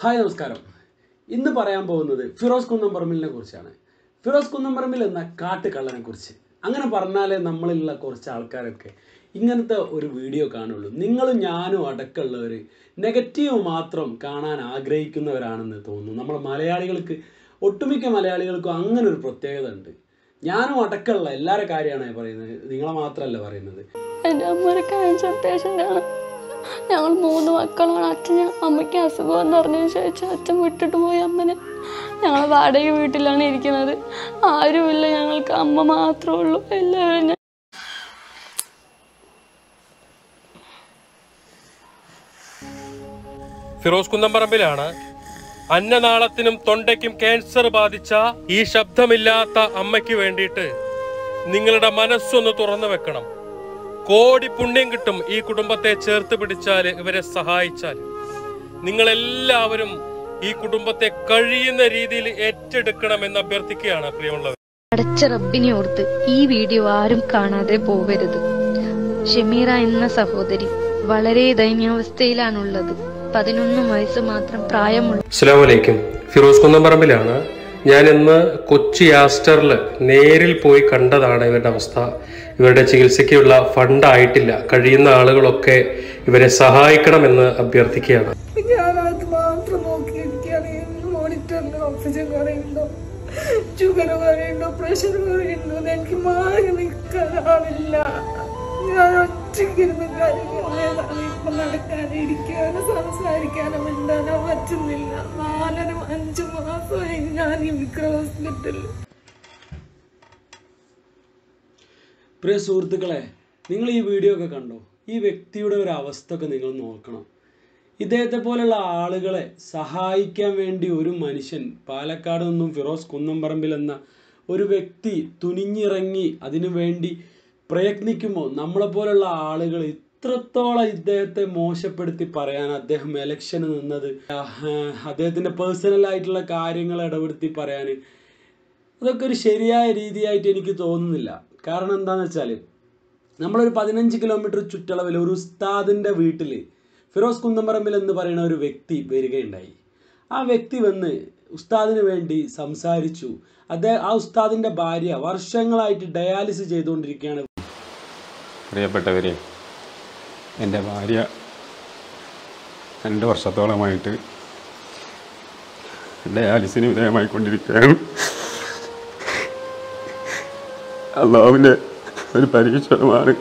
Hi നമസ്കാരം ഇന്ന് പറയാൻ പോകുന്നത് ഫിറോസ് കുന്നംപറമ്പിലിനെ കുറിച്ചാണ് ഫിറോസ് കുന്നംപറമ്പിൽ എന്ന കാട്ടുകള്ളനെ കുറിച്ച് അങ്ങനെ പറഞ്ഞാലേ നമ്മളിലുള്ള കുറച്ച് ആൾക്കാരൊക്കെ ഇങ്ങനത്തെ ഒരു വീഡിയോ കാണുള്ളൂ നിങ്ങളും ഞാനും അടക്കമുള്ളവർ നെഗറ്റീവ് മാത്രം കാണാൻ ആഗ്രഹിക്കുന്നവരാണെന്ന് തോന്നുന്നു നമ്മൾ മലയാളികൾക്ക് ഒട്ടുമിക്ക മലയാളികൾക്കും അങ്ങനെ ഒരു പ്രത്യേകത ഉണ്ട് ഞാനും അടക്കമുള്ള എല്ലാവരുടെ കാര്യമാണ് പറയുന്നത് നിങ്ങളെ മാത്രമല്ല പറയുന്നത് എൻ്റെ അമ്മ ഒരു ക്യാൻസർ പേഷ്യൻ്റാണ് ഞങ്ങൾ മൂന്ന് മക്കളാണ് അച്ഛന് അമ്മയ്ക്ക് അസുഖം എന്ന് പറഞ്ഞതിന് ശേഷം അച്ഛൻ വിട്ടിട്ട് പോയി അമ്മനെ ഞങ്ങൾ വാടക വീട്ടിലാണ് ഇരിക്കുന്നത് ആരുമില്ല ഞങ്ങൾക്ക് അമ്മ മാത്രമേ ഉള്ളൂ എല്ലാവരും ഞ- ഫിറോസ് കുന്നംപറമ്പിലാണ് അന്നനാളത്തിനും തൊണ്ടയ്ക്കും ക്യാൻസർ ബാധിച്ച ഈ ശബ്ദമില്ലാത്ത അമ്മയ്ക്ക് വേണ്ടിയിട്ട് നിങ്ങളുടെ മനസ്സൊന്ന് തുറന്നു വെക്കണം കോടി പുണ്യം കിട്ടും ഈ കുടുംബത്തെ ചേർത്ത് പിടിച്ചാൽ ഇവരെ സഹായിച്ചാൽ നിങ്ങളെല്ലാവരും ഈ കുടുംബത്തെ കഴിയുന്ന രീതിയിൽ ഏറ്റെടുക്കണമെന്ന് അഭ്യർത്ഥിക്കുകയാണ് പ്രിയമുള്ളവർ അടച്ച റബ്ബിനെ ഓർത്ത് ഈ വീഡിയോ ആരും കാണാതെ പോകരുത് ഷമീറ എന്ന സഹോദരി വളരെ ദയനീയാവസ്ഥയിലാണുള്ളത് പതിനൊന്ന് വയസ്സ് മാത്രം പ്രായമുള്ള അസ്സലാമലൈക്കും ഫിറോസ് കുന്നംപറമ്പിലാണ് ഞാൻ ഇന്ന് കൊച്ചി ആസ്റ്ററിൽ നേരിൽ പോയി കണ്ടതാണ് ഇവരുടെ അവസ്ഥ ഇവരുടെ ചികിത്സയ്ക്കുള്ള ഫണ്ട് ആയിട്ടില്ല കഴിയുന്ന ആളുകളൊക്കെ ഇവരെ സഹായിക്കണമെന്ന് അഭ്യർത്ഥിക്കുകയാണ് ഞാനത് മാത്രം നോക്കിയിരിക്കുകയാണ് മോണിറ്ററിന് ഓക്സിജൻ കുറയുണ്ടോ ഷുഗർ കുറയുണ്ടോ പ്രഷർ കുറയുണ്ടോ എന്ന് എനിക്ക് മാറി നിൽക്കാനാവില്ല ഞാൻ ഒറ്റയ്ക്കിരുന്ന് കാര്യങ്ങളേതാണ് ഇപ്പൊ നടക്കാനും ഇരിക്കാനും സംസാരിക്കാനും മിണ്ടാനോ പറ്റുന്നില്ല നാലര അഞ്ചു മാസമായി ഞാൻ ഈ മിക്ക ഹോസ്പിറ്റലിൽ പ്രിയ സുഹൃത്തുക്കളെ നിങ്ങൾ ഈ വീഡിയോ ഒക്കെ കണ്ടോ ഈ വ്യക്തിയുടെ ഒരു അവസ്ഥ ഒക്കെ നിങ്ങൾ നോക്കണം ഇദ്ദേഹത്തെ പോലുള്ള ആളുകളെ സഹായിക്കാൻ വേണ്ടി ഒരു മനുഷ്യൻ പാലക്കാട് നിന്നും ഫിറോസ് കുന്നംപറമ്പിൽ എന്ന ഒരു വ്യക്തി തുനിഞ്ഞിറങ്ങി അതിനു വേണ്ടി പ്രയത്നിക്കുമ്പോൾ നമ്മളെപ്പോലുള്ള ആളുകൾ ഇത്രത്തോളം ഇദ്ദേഹത്തെ മോശപ്പെടുത്തി പറയാൻ അദ്ദേഹം ഇലക്ഷന് നിന്നത് ആഹ്, അദ്ദേഹത്തിൻ്റെ പേഴ്സണൽ ആയിട്ടുള്ള കാര്യങ്ങൾ ഇടപെടുത്തി പറയാൻ അതൊക്കെ ഒരു ശരിയായ രീതിയായിട്ട് എനിക്ക് തോന്നുന്നില്ല കാരണം എന്താണെന്ന് വെച്ചാൽ നമ്മളൊരു പതിനഞ്ച് കിലോമീറ്റർ ചുറ്റളവിൽ ഒരു ഉസ്താദിൻ്റെ വീട്ടിൽ ഫിറോസ് കുന്നമ്പറമ്പിൽ എന്ന് പറയുന്ന ഒരു വ്യക്തി വരികയുണ്ടായി ആ വ്യക്തി വന്ന് ഉസ്താദിന് വേണ്ടി സംസാരിച്ചു അദ്ദേഹം ആ ഉസ്താദിൻ്റെ ഭാര്യ വർഷങ്ങളായിട്ട് ഡയാലിസിസ് ചെയ്തുകൊണ്ടിരിക്കുകയാണ് പ്രിയപ്പെട്ടവരെ എൻ്റെ ഭാര്യ രണ്ട് വർഷത്തോളമായിട്ട് ഡയാലിസിന് വിധേയമായിക്കൊണ്ടിരിക്കുകയാണ് അള്ളാഹുവിൻ്റെ ഒരു പരീക്ഷണമാണ്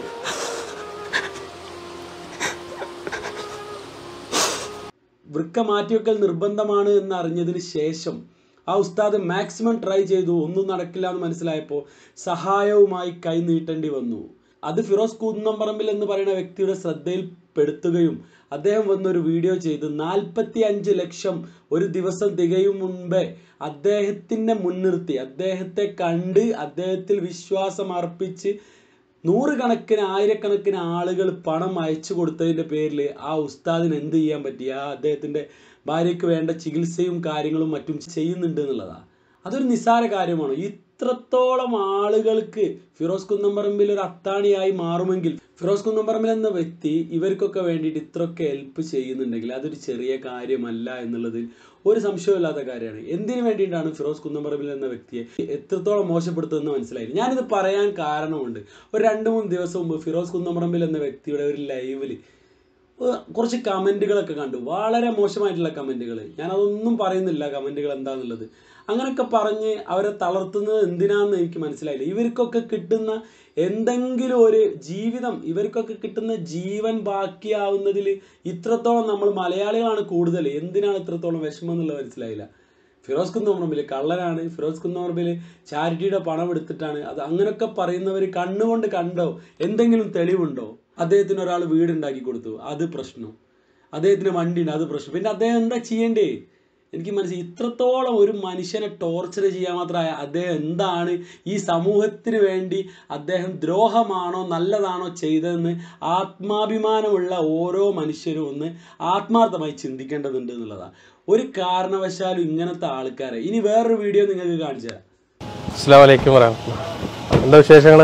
വൃക്ക മാറ്റിവെക്കൽ നിർബന്ധമാണ് എന്ന് അറിഞ്ഞതിന് ശേഷം ആ ഉസ്താദ് മാക്സിമം ട്രൈ ചെയ്തു ഒന്നും നടക്കില്ല എന്ന് മനസ്സിലായപ്പോൾ സഹായവുമായി കൈ നീട്ടേണ്ടി വന്നു അത് ഫിറോസ് കുന്നംപറമ്പിൽ എന്ന് പറയുന്ന വ്യക്തിയുടെ ശ്രദ്ധയിൽപ്പെടുത്തുകയും അദ്ദേഹം വന്നൊരു വീഡിയോ ചെയ്ത് നാൽപ്പത്തി അഞ്ച് ലക്ഷം ഒരു ദിവസം തികയും മുൻപേ അദ്ദേഹത്തിനെ മുൻനിർത്തി അദ്ദേഹത്തെ കണ്ട് അദ്ദേഹത്തിൽ വിശ്വാസം അർപ്പിച്ച് നൂറുകണക്കിന് ആയിരക്കണക്കിന് ആളുകൾ പണം അയച്ചു കൊടുത്തതിൻ്റെ പേരിൽ ആ ഉസ്താദിന് എന്ത് ചെയ്യാൻ പറ്റി ആ അദ്ദേഹത്തിൻ്റെ ഭാര്യയ്ക്ക് വേണ്ട ചികിത്സയും കാര്യങ്ങളും മറ്റും ചെയ്യുന്നുണ്ട് എന്നുള്ളതാണ് അതൊരു നിസ്സാര കാര്യമാണ് ഇത്രത്തോളം ആളുകൾക്ക് ഫിറോസ് കുന്നംപറമ്പിൽ ഒരു അത്താണിയായി മാറുമെങ്കിൽ ഫിറോസ് കുന്നംപറമ്പിൽ എന്ന വ്യക്തി ഇവർക്കൊക്കെ വേണ്ടിയിട്ട് ഇത്രയൊക്കെ ഹെൽപ്പ് ചെയ്യുന്നുണ്ടെങ്കിൽ അതൊരു ചെറിയ കാര്യമല്ല എന്നുള്ളതിൽ ഒരു സംശയമില്ലാത്ത കാര്യമാണ് എന്തിനു വേണ്ടിയിട്ടാണ് ഫിറോസ് കുന്നംപറമ്പിൽ എന്ന വ്യക്തിയെ എത്രത്തോളം മോശപ്പെടുത്തുമെന്ന് മനസ്സിലായി ഞാനിത് പറയാൻ കാരണമുണ്ട് ഒരു രണ്ട് മൂന്ന് ദിവസം മുമ്പ് ഫിറോസ് കുന്നംപറമ്പിൽ എന്ന വ്യക്തിയുടെ ഒരു ലൈവിൽ കുറച്ച് കമൻറ്റുകളൊക്കെ കണ്ടു വളരെ മോശമായിട്ടുള്ള കമൻറ്റുകൾ ഞാനതൊന്നും പറയുന്നില്ല കമൻറ്റുകൾ എന്താണെന്നുള്ളത് അങ്ങനെയൊക്കെ പറഞ്ഞ് അവരെ തളർത്തുന്നത് എന്തിനാണെന്ന് എനിക്ക് മനസ്സിലായില്ല ഇവർക്കൊക്കെ കിട്ടുന്ന എന്തെങ്കിലും ഒരു ജീവിതം ഇവർക്കൊക്കെ കിട്ടുന്ന ജീവൻ ബാക്കിയാവുന്നതിൽ ഇത്രത്തോളം നമ്മൾ മലയാളികളാണ് കൂടുതൽ എന്തിനാണ് ഇത്രത്തോളം വിഷമം എന്നുള്ളത് മനസ്സിലായില്ല ഫിറോസ് കുന്നോർമ്മിൽ കള്ളനാണ് ഫിറോസ് കുന്നോർമ്മിൽ ചാരിറ്റിയുടെ പണം എടുത്തിട്ടാണ് അത് അങ്ങനെയൊക്കെ പറയുന്നവർ കണ്ണുകൊണ്ട് കണ്ടോ എന്തെങ്കിലും തെളിവുണ്ടോ അദ്ദേഹത്തിന് ഒരാൾ വീടുണ്ടാക്കി കൊടുത്തു അത് പ്രശ്നം അദ്ദേഹത്തിന് വണ്ടിയുണ്ട് അത് പ്രശ്നം പിന്നെ അദ്ദേഹം എന്താ ചെയ്യണ്ടേ എനിക്ക് മനസ്സിലായി ഇത്രത്തോളം ഒരു മനുഷ്യനെ ടോർച്ചർ ചെയ്യാൻ മാത്രമായ അദ്ദേഹം എന്താണ് ഈ സമൂഹത്തിന് വേണ്ടി അദ്ദേഹം ദ്രോഹമാണോ നല്ലതാണോ ചെയ്തതെന്ന് ആത്മാഭിമാനമുള്ള ഓരോ മനുഷ്യരും ഒന്ന് ആത്മാർത്ഥമായി ചിന്തിക്കേണ്ടതുണ്ട് എന്നുള്ളതാണ് ഒരു കാരണവശാലും ഇങ്ങനത്തെ ആൾക്കാരെ ഇനി വേറൊരു വീഡിയോ നിങ്ങൾക്ക് കാണിച്ചു തരാം അസ്സാം വലൈക്കും വരഹമുല്ല എന്താ വിശേഷങ്ങൾ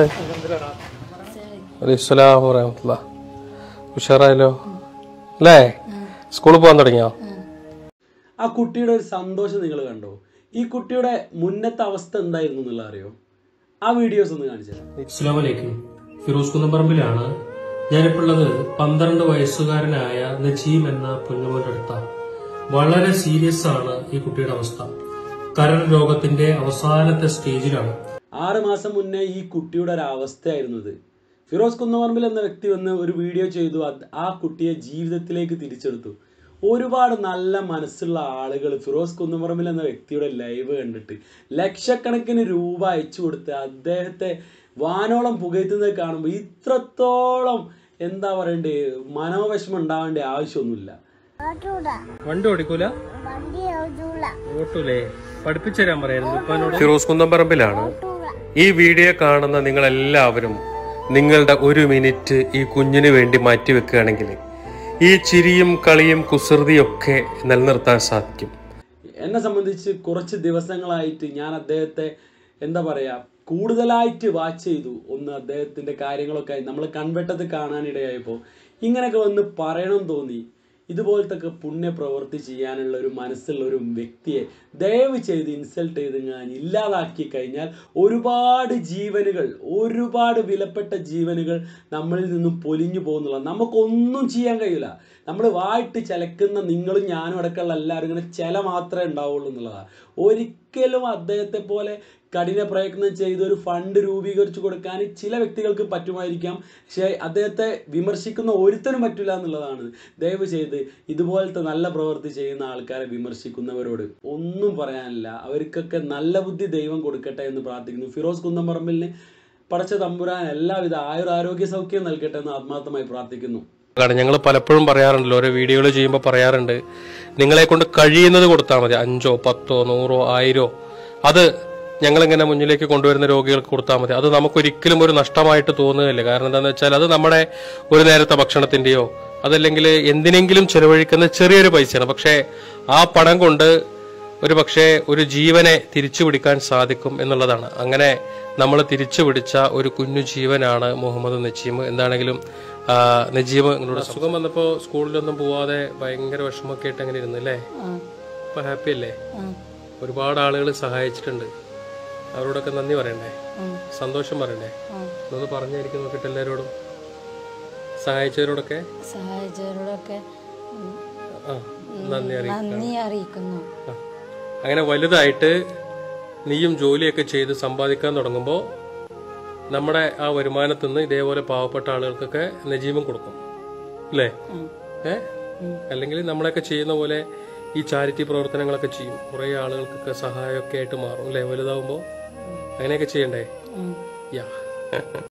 അലൈഹിസ്സലാം വരഹമുല്ല ഉഷാറായല്ലോ അല്ലേ സ്കൂളിൽ പോകാൻ തുടങ്ങിയോ ആ കുട്ടിയുടെ ഒരു സന്തോഷം നിങ്ങൾ കണ്ടോ ഈ കുട്ടിയുടെ മുന്നത്തെ അവസ്ഥ എന്തായിരുന്നു എന്നുള്ള അറിയോ ആ വീഡിയോസ് ഒന്ന് കാണിച്ചു തരാം അസ്സാമലൈക്കും ഫിറോസ് കുന്നപ്പറമ്പിലാണ് ഞാനിപ്പോൾ ഉള്ളത് പന്ത്രണ്ട് വയസ്സുകാരനായ നജീം എന്ന പൊന്നുമോന്റെ അടുത്താണ് വളരെ സീരിയസ് ആണ് ഈ കുട്ടിയുടെ അവസ്ഥ കരൾ രോഗത്തിന്റെ അവസാനത്തെ സ്റ്റേജിലാണ് ആറ് മാസം മുന്നേ ഈ കുട്ടിയുടെ ഒരു അവസ്ഥയായിരുന്നു ഇത് ഫിറോസ് കുന്നപറമ്പിൽ എന്ന വ്യക്തി വന്ന് ഒരു വീഡിയോ ചെയ്തു അത് ആ കുട്ടിയെ ജീവിതത്തിലേക്ക് തിരിച്ചെടുത്തു ഒരുപാട് നല്ല മനസ്സുള്ള ആളുകൾ ഫിറോസ് കുന്നപറമ്പിൽ എന്ന വ്യക്തിയുടെ ലൈവ് കണ്ടിട്ട് ലക്ഷക്കണക്കിന് രൂപ അയച്ചു കൊടുത്ത് അദ്ദേഹത്തെ വാനോളം പുകയത്തുന്നത് കാണുമ്പോൾ ഇത്രത്തോളം എന്താ പറയണ്ടേ മനോവിഷമം ഉണ്ടാവേണ്ട ആവശ്യമൊന്നുമില്ല വണ്ടി ഓടിക്കൂല ഓട്ടൂലേ പഠിപ്പിച്ചു തരാൻ പറയായിരുന്നു ഫിറോസ് കുന്നംപറമ്പിലാണ് ഈ വീഡിയോ കാണുന്ന നിങ്ങൾ എല്ലാവരും നിങ്ങളുടെ ഒരു മിനിറ്റ് ഈ കുഞ്ഞിന് വേണ്ടി മാറ്റി വെക്കുകയാണെങ്കിൽ ഈ ചിരിയും കളിയും കുസൃതിയും ഒക്കെ നിലനിർത്താൻ സാധിക്കും എന്നെ സംബന്ധിച്ച് കുറച്ച് ദിവസങ്ങളായിട്ട് ഞാൻ അദ്ദേഹത്തെ എന്താ പറയുക കൂടുതലായിട്ട് വാച്ച് ചെയ്തു ഒന്ന് അദ്ദേഹത്തിൻ്റെ കാര്യങ്ങളൊക്കെ നമ്മൾ കൺവെട്ടത്ത് കാണാനിടയായപ്പോൾ ഇങ്ങനെയൊക്കെ വന്ന് പറയണം തോന്നി ഇതുപോലത്തെ ഒക്കെ പുണ്യ പ്രവൃത്തി ചെയ്യാനുള്ള ഒരു മനസ്സുള്ള ഒരു വ്യക്തിയെ ദയവ് ചെയ്ത് ഇൻസൾട്ട് ചെയ്ത് ഞാൻ ഇല്ലാതാക്കി കഴിഞ്ഞാൽ ഒരുപാട് ജീവനുകൾ ഒരുപാട് വിലപ്പെട്ട ജീവനുകൾ നമ്മളിൽ നിന്നും പൊലിഞ്ഞു പോകുന്നുള്ള നമുക്കൊന്നും ചെയ്യാൻ കഴിയില്ല നമ്മൾ വായിട്ട് ചിലക്കുന്ന നിങ്ങളും ഞാനും അടക്കമുള്ള എല്ലാവരും ഇങ്ങനെ ചില മാത്രമേ ഉണ്ടാവുള്ളൂ എന്നുള്ളതാണ് ഒരിക്കലും അദ്ദേഹത്തെ പോലെ കഠിന പ്രയത്നം ചെയ്ത് ഒരു ഫണ്ട് രൂപീകരിച്ചു കൊടുക്കാൻ ചില വ്യക്തികൾക്ക് പറ്റുമായിരിക്കാം പക്ഷേ അദ്ദേഹത്തെ വിമർശിക്കുന്ന ഒരുത്തനും പറ്റില്ല എന്നുള്ളതാണ് ദയവ് ചെയ്ത് ഇതുപോലത്തെ നല്ല പ്രവൃത്തി ചെയ്യുന്ന ആൾക്കാരെ വിമർശിക്കുന്നവരോട് ഒന്നും പറയാനില്ല അവർക്കൊക്കെ നല്ല ബുദ്ധി ദൈവം കൊടുക്കട്ടെ എന്ന് പ്രാർത്ഥിക്കുന്നു ഫിറോസ് കുന്നംപറമ്പിലിന് പടച്ച തമ്പുരാൻ എല്ലാവിധ ആയുരാരോഗ്യ സൗഖ്യം നൽകട്ടെ എന്ന് ആത്മാർത്ഥമായി പ്രാർത്ഥിക്കുന്നു ഞങ്ങൾ പലപ്പോഴും പറയാറുണ്ടല്ലോ ഓരോ വീഡിയോകൾ ചെയ്യുമ്പോൾ പറയാറുണ്ട് നിങ്ങളെ കൊണ്ട് കഴിയുന്നത് കൊടുത്താൽ മതി അഞ്ചോ പത്തോ നൂറോ ആയിരോ അത് ഞങ്ങളിങ്ങനെ മുന്നിലേക്ക് കൊണ്ടുവരുന്ന രോഗികൾക്ക് കൊടുത്താൽ മതി അത് നമുക്കൊരിക്കലും ഒരു നഷ്ടമായിട്ട് തോന്നുകയില്ല കാരണം എന്താണെന്ന് വെച്ചാൽ അത് നമ്മുടെ ഒരു നേരത്തെ ഭക്ഷണത്തിന്റെയോ അതല്ലെങ്കിൽ എന്തിനെങ്കിലും ചെലവഴിക്കുന്ന ചെറിയൊരു പൈസയാണ് പക്ഷേ ആ പണം കൊണ്ട് ഒരു പക്ഷേ ഒരു ജീവനെ തിരിച്ചു പിടിക്കാൻ സാധിക്കും എന്നുള്ളതാണ് അങ്ങനെ നമ്മൾ തിരിച്ചു പിടിച്ച ഒരു കുഞ്ഞു ജീവനാണ് മുഹമ്മദ് നജീം എന്താണെങ്കിലും ആ, നജീം നിങ്ങളുടെ അസുഖം വന്നപ്പോ സ്കൂളിലൊന്നും പോവാതെ ഭയങ്കര വിഷമമൊക്കെ ആയിട്ട് അങ്ങനെ ഇരുന്നു അല്ലേ ഇപ്പൊ ഹാപ്പി അല്ലേ ഒരുപാട് ആളുകൾ സഹായിച്ചിട്ടുണ്ട് അവരോടൊക്കെ നന്ദി പറയണ്ടേ സന്തോഷം പറയണ്ടേ ഒന്ന് പറഞ്ഞായിരിക്കും നോക്കിയിട്ട് എല്ലാവരോടും സഹായിച്ചവരോടൊക്കെ സഹായിച്ചവരോടൊക്കെ ആ നന്ദി അറിയിക്കും നന്ദി അറിയിക്കുന്നു ആ. അങ്ങനെ വലുതായിട്ട് നീയും ജോലിയൊക്കെ ചെയ്ത് സമ്പാദിക്കാൻ തുടങ്ങുമ്പോൾ നമ്മുടെ ആ വരുമാനത്തിൽ നിന്ന് ഇതേപോലെ പാവപ്പെട്ട ആളുകൾക്കൊക്കെ നജീബും കൊടുക്കും അല്ലേ ഏ അല്ലെങ്കിൽ നമ്മളൊക്കെ ചെയ്യുന്ന പോലെ ഈ ചാരിറ്റി പ്രവർത്തനങ്ങളൊക്കെ ചെയ്യും കുറേ ആളുകൾക്കൊക്കെ സഹായമൊക്കെ ആയിട്ട് മാറും അല്ലേ വലുതാവുമ്പോൾ അങ്ങനെയൊക്കെ ചെയ്യണ്ടേ യാ